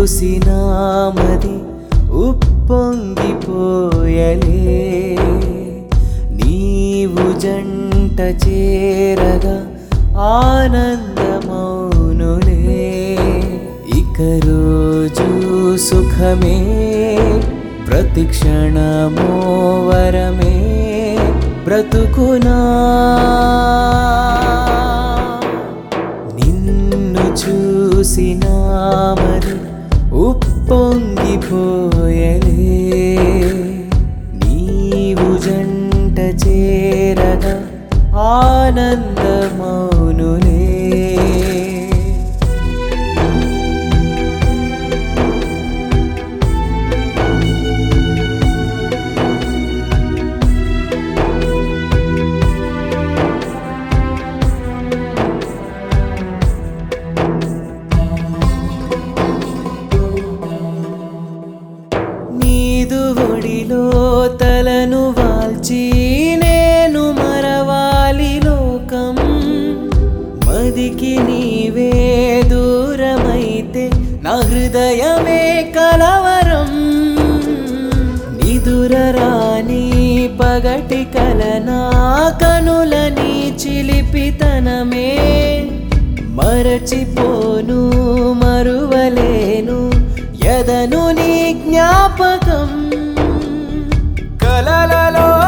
చూసినామది ఉప్పొంగిపోయలే నీవు జంట చేరగా ఆనందమౌనులే ఇక రోజు సుఖమే ప్రతిక్షణమో వరమే బ్రతుకునా నిన్ను చూసినామది ఉప్పొంగిపోయలే నీవు జంట చేరగా ఆనందమౌనులే నీదు ఒడిలో తలను వాల్చి నేను మరవాలి లోకం మదికి నీవే దూరమైతే నా హృదయమే కలవరం నిదురరాని పగటి కలనా కనులని చిలిపితనమే మరచిపోను మరువలేను ఎదను నీ జ్ఞాపకం కలలలో